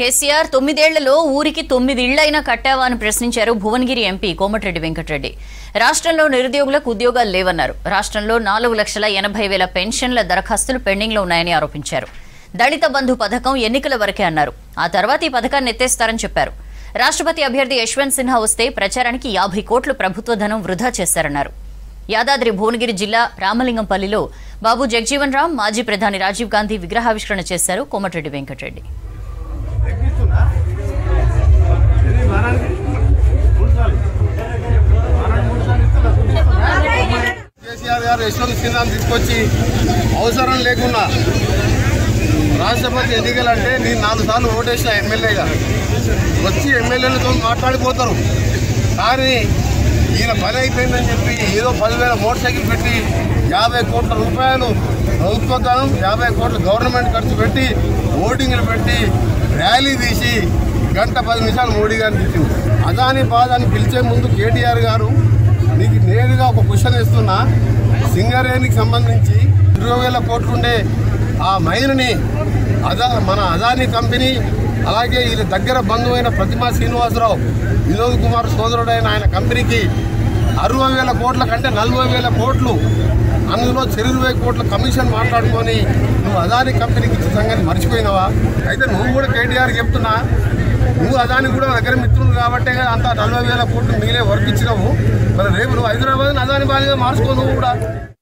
కేసీఆర్ తొమ్మిదేళ్లలో ఊరికి తొమ్మిది ఇళ్లైనా కట్టావా అని ప్రశ్నించారు భువనగిరి ఎంపీ కోమటిరెడ్డి వెంకటరెడ్డి రాష్ట్రంలో నిరుద్యోగులకు ఉద్యోగాలు లేవన్నారు రాష్ట్రంలో నాలుగు లక్షల ఎనభై వేల పెన్షన్ల దరఖాస్తులు పెండింగ్లో ఉన్నాయని ఆరోపించారు దళిత బంధు పథకం ఎన్నికల వరకే అన్నారు ఆ తర్వాత ఈ పథకాన్ని ఎత్తేస్తారని చెప్పారు రాష్ట్రపతి అభ్యర్థి యశ్వంత్ సిన్హా వస్తే ప్రచారానికి యాభై కోట్లు ప్రభుత్వ ధనం వృధా చేశారన్నారు యాదాద్రి భువనగిరి జిల్లా రామలింగంపల్లిలో బాబు జగజీవన్ రామ్ మాజీ ప్రధాని రాజీవ్ గాంధీ విగ్రహావిష్కరణ చేశారు కోమటిరెడ్డి వెంకటరెడ్డి ఎక్కిస్తున్నా ఇది వారానికి మూడు సార్లు వారానికి మూడు సార్లు ఇస్తున్నా కేసీఆర్ గారు యశ్వంత్ సిన్హాని తీసుకొచ్చి అవసరం లేకున్నా రాష్ట్రపతి ఎన్నికలంటే నేను నాలుగు సార్లు ఓటేసిన ఎమ్మెల్యేగా వచ్చి ఎమ్మెల్యేలతో మాట్లాడిపోతారు కానీ ఈయన పని అయిపోయిందని చెప్పి ఏదో పదివేల మోటార్ సైకిల్ పెట్టి యాభై కోట్ల రూపాయలు ప్రభుత్వ ధనం యాభై కోట్ల గవర్నమెంట్ ఖర్చు పెట్టి ఓటింగ్లు పెట్టి ర్యాలీ తీసి గంట పది నిమిషాలు మోడీ గారిని తీసింది అదాని బాధాన్ని పిలిచే ముందు కేటీఆర్ గారు నీకు నేరుగా ఒక క్వశ్చన్ ఇస్తున్నా సింగరేణికి సంబంధించి ఇరవై వేల కోట్లుండే ఆ మైలుని అదా మన అదాని కంపెనీ అలాగే వీళ్ళ దగ్గర బంధువైన ప్రతిమా శ్రీనివాసరావు వినోద్ కుమార్ సోదరుడైన ఆయన కంపెనీకి అరవై వేల కోట్ల కంటే నలభై వేల కోట్లు అందులో ఇరవై కోట్ల కమిషన్ మాట్లాడుకొని నువ్వు అదాని కంపెనీకి ఇచ్చిన సంగతి మర్చిపోయినావా అయితే నువ్వు కూడా కేటీఆర్ చెప్తున్నా నువ్వు అదాని కూడా నా దగ్గర మిత్రులు కాబట్టే కదా అంత నలభై వేల కోట్లు మిగిలే వర్క్ ఇచ్చినావు మరి రేపు నువ్వు హైదరాబాద్ అదాని బాగా మార్చుకో నువ్వు కూడా